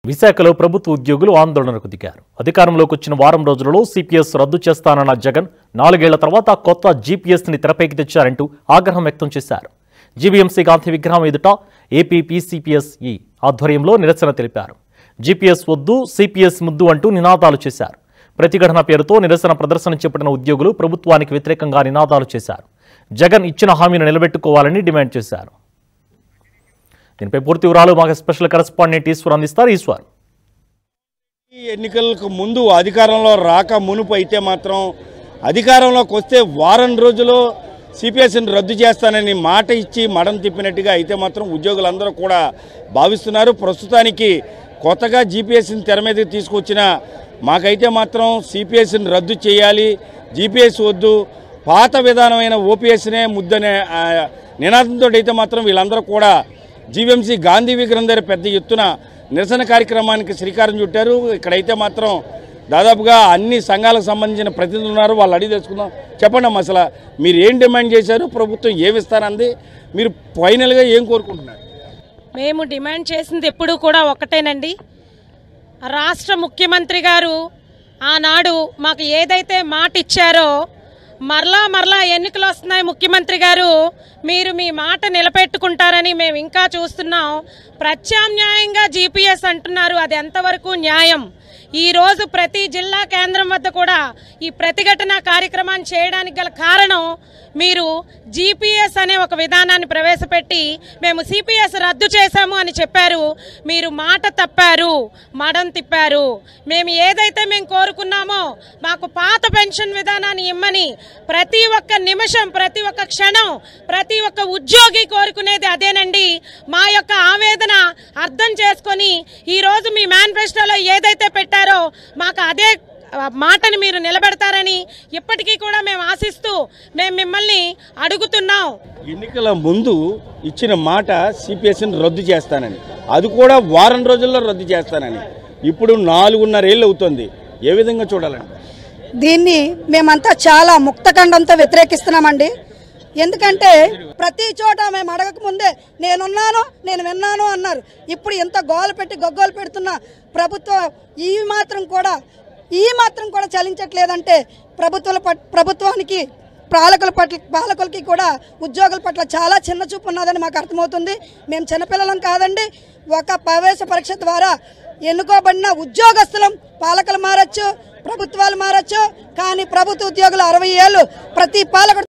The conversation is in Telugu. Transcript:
విశాఖలో ప్రభుత్వ ఉద్యోగులు ఆందోళనకు దిగారు అధికారంలోకి వచ్చిన వారం రోజులలో సిపిఎస్ రద్దు చేస్తానన్న జగన్ నాలుగేళ్ల తర్వాత కొత్త జీపీఎస్ని తెరపైకి తెచ్చారంటూ ఆగ్రహం వ్యక్తం చేశారు జీవీఎంసీ గాంధీ విగ్రహం ఎదుట ఏపీ పీసీపీఎస్ఈ ఆధ్వర్యంలో నిరసన తెలిపారు జీపీఎస్ వద్దు సిపిఎస్ ముద్దు అంటూ నినాదాలు చేశారు ప్రతిఘటన పేరుతో నిరసన ప్రదర్శన చేపట్టిన ఉద్యోగులు ప్రభుత్వానికి వ్యతిరేకంగా నినాదాలు చేశారు జగన్ ఇచ్చిన హామీని నిలబెట్టుకోవాలని డిమాండ్ చేశారు దీనిపై పూర్తి వివరాలు మాకు స్పెషల్ కరెస్పాండెంట్ ఈశ్వర్ అందిస్తారు ఈశ్వర్ ఈ ఎన్నికలకు ముందు అధికారంలో రాక మునుపు అయితే మాత్రం అధికారంలోకి వస్తే వారం రోజులు సిపిఎస్ని రద్దు చేస్తానని మాట ఇచ్చి మడం తిప్పినట్టుగా అయితే మాత్రం ఉద్యోగులందరూ కూడా భావిస్తున్నారు ప్రస్తుతానికి కొత్తగా జీపీఎస్ని తెర మీదకి తీసుకొచ్చిన మాకైతే మాత్రం సిపిఎస్ని రద్దు చేయాలి జీపీఎస్ వద్దు పాత విధానమైన ఓపీఎస్నే ముద్దనే ఆ, నినాదంతో అయితే మాత్రం వీళ్ళందరూ కూడా జీవీఎంసీ గాంధీ విగ్రహం దగ్గర పెద్ద ఎత్తున నిరసన కార్యక్రమానికి శ్రీకారం చుట్టారు ఇక్కడైతే మాత్రం దాదాపుగా అన్ని సంఘాలకు సంబంధించిన ప్రతినిధులు ఉన్నారు వాళ్ళు అడిగి తెలుసుకుందాం చెప్పండి అమ్మా అసలు మీరు ఏం డిమాండ్ చేశారు ప్రభుత్వం ఏమి ఇస్తానంది మీరు ఫైనల్గా ఏం కోరుకుంటున్నారు మేము డిమాండ్ చేసింది ఎప్పుడూ కూడా ఒకటేనండి రాష్ట్ర ముఖ్యమంత్రి గారు ఆనాడు మాకు ఏదైతే మాట ఇచ్చారో మరలా మరలా ఎన్నికలు వస్తున్నాయి ముఖ్యమంత్రి గారు మీరు మీ మాట నిలబెట్టుకుంటారని మేము ఇంకా చూస్తున్నాం ప్రత్యామ్నాయంగా జీపీఎస్ అంటున్నారు అది ఎంతవరకు న్యాయం ఈ రోజు ప్రతి జిల్లా కేంద్రం వద్ద కూడా ఈ ప్రతిఘటన కార్యక్రమాన్ని చేయడానికి గల కారణం మీరు జీపీఎస్ అనే ఒక విధానాన్ని ప్రవేశపెట్టి మేము సిపిఎస్ రద్దు చేశాము అని చెప్పారు మీరు మాట తప్పారు మడం తిప్పారు మేము ఏదైతే మేము కోరుకున్నామో మాకు పాత పెన్షన్ విధానాన్ని ఇమ్మని ప్రతి ఒక్క నిమిషం ప్రతి ఒక్క క్షణం ప్రతి ఒక్క ఉద్యోగి కోరుకునేది అదేనండి మా యొక్క ఆవేదన అర్థం చేసుకొని ఈ రోజు మీ మేనిఫెస్టోలో ఏదైతే పెట్టారో మాకు అదే ఆ, మాటని మీరు నిలబెడతారని ఇప్పటికీ కూడా మేము ఆశిస్తూ మేము మిమ్మల్ని అడుగుతున్నాం ఎన్నికల ముందు ఇచ్చిన మాట సిపిఎస్ని రద్దు చేస్తానని అది కూడా వారం రోజుల్లో రద్దు చేస్తానని ఇప్పుడు నాలుగున్నరేళ్ళు అవుతుంది ఏ విధంగా చూడాలండి దీన్ని మేమంతా చాలా ముక్తఖండంతో వ్యతిరేకిస్తున్నామండి ఎందుకంటే ప్రతి చోట మేము అడగక ముందే నేనున్నాను నేను విన్నాను అన్నారు ఇప్పుడు ఎంత గోల పెట్టి గొగ్గోలు పెడుతున్న ప్రభుత్వం ఈ మాత్రం కూడా ఈ మాత్రం కూడా చలించట్లేదంటే ప్రభుత్వాల పట్- ప్రభుత్వానికి పాలకుల పట్ల పాలకులకి కూడా ఉద్యోగుల పట్ల చాలా చిన్న చూపు ఉన్నదని మాకు అర్థమవుతుంది మేము చిన్నపిల్లలం కాదండి ఒక ప్రవేశ పరీక్ష ద్వారా ఎన్నుకోబడిన ఉద్యోగస్తులం పాలకులు మారచ్చు ప్రభుత్వాలు మారచ్చు కానీ ప్రభుత్వ ఉద్యోగులు అరవై ఏళ్ళు ప్రతి పాలకుడు